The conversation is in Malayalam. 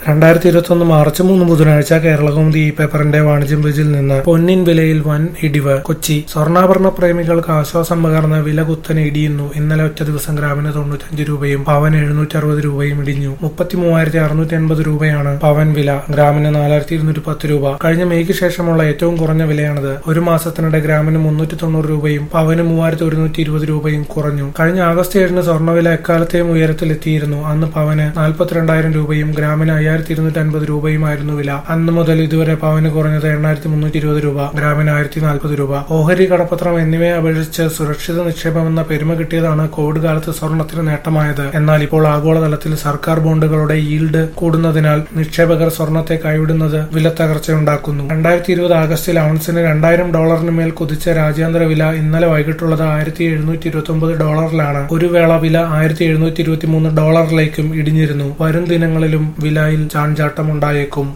രണ്ടായിരത്തി ഇരുപത്തൊന്ന് മാർച്ച് മൂന്ന് ബുധനാഴ്ച കേരളകൗമുദി ഈ പേപ്പറിന്റെ വാണിജ്യം പേജിൽ നിന്ന് പൊന്നിൻ വിലയിൽ വൻ ഇടിവ് കൊച്ചി സ്വർണ്ണാഭരണ പ്രേമികൾക്ക് ആശ്വാസം പകർന്ന് വില കുത്തനെ ഇടിയുന്നു ഇന്നലെ ഒറ്റ ദിവസം ഗ്രാമിന് തൊണ്ണൂറ്റഞ്ച് രൂപയും പവൻ എഴുന്നൂറ്റി അറുപത് രൂപയും ഇടിഞ്ഞു മുപ്പത്തി മൂവായിരത്തി അറുന്നൂറ്റി എൺപത് രൂപയാണ് പവൻ വില ഗ്രാമിന് നാലായിരത്തി ഇരുന്നൂറ്റി പത്ത് രൂപ കഴിഞ്ഞ മെയ്ക്ക് ശേഷമുള്ള ഏറ്റവും കുറഞ്ഞ വിലയാണിത് ഒരു മാസത്തിനിടെ ഗ്രാമിന് മുന്നൂറ്റി തൊണ്ണൂറ് രൂപയും പവന് മൂവായിരത്തി ഒരുന്നൂറ്റി ഇരുപത് രൂപയും കുറഞ്ഞു കഴിഞ്ഞ ആഗസ്റ്റ് ഏഴിന് സ്വർണ്ണവില എക്കാലത്തെയും ഉയരത്തിലെത്തിയിരുന്നു അന്ന് പവന് നാൽപ്പത്തിരണ്ടായിരം രൂപയും ഗ്രാമിന് അയ്യായിരത്തി ഇരുന്നൂറ്റി അൻപത് രൂപയുമായിരുന്നു വില അന്ന് മുതൽ ഇതുവരെ പവന് കുറഞ്ഞത് എണ്ണായിരത്തി മുന്നൂറ്റി ഇരുപത് രൂപ ഗ്രാമിന് ആയിരത്തി നാൽപ്പത് രൂപ ഓഹരി കടപ്പത്രം എന്നിവയെ അപേക്ഷിച്ച് സുരക്ഷിത നിക്ഷേപം എന്ന പെരുമ കിട്ടിയതാണ് കോവിഡ് കാലത്ത് സ്വർണത്തിന് നേട്ടമായത് എന്നാൽ ഇപ്പോൾ ആഗോളതലത്തിൽ സർക്കാർ ബോണ്ടുകളുടെ ഈൽഡ് കൂടുന്നതിനാൽ നിക്ഷേപകർ സ്വർണത്തെ കൈവിടുന്നത് വില തകർച്ചയുണ്ടാക്കുന്നു രണ്ടായിരത്തി ഇരുപത് ആഗസ്റ്റിൽ ഔൺസിന് രണ്ടായിരം ഡോളറിന് മേൽ കുതിച്ച രാജ്യാന്തര വില ഇന്നലെ വൈകിട്ടുള്ളത് ആയിരത്തി എഴുന്നൂറ്റി ഇരുപത്തി ഒമ്പത് ഡോളറിലാണ് ഒരു വേള വില ആയിരത്തി എഴുന്നൂറ്റി ഇരുപത്തി മൂന്ന് ഡോളറിലേക്കും ഇടിഞ്ഞിരുന്നു വരും ദിനങ്ങളിലും വിലയിൽ ചാഞ്ചാട്ടമുണ്ടായേക്കും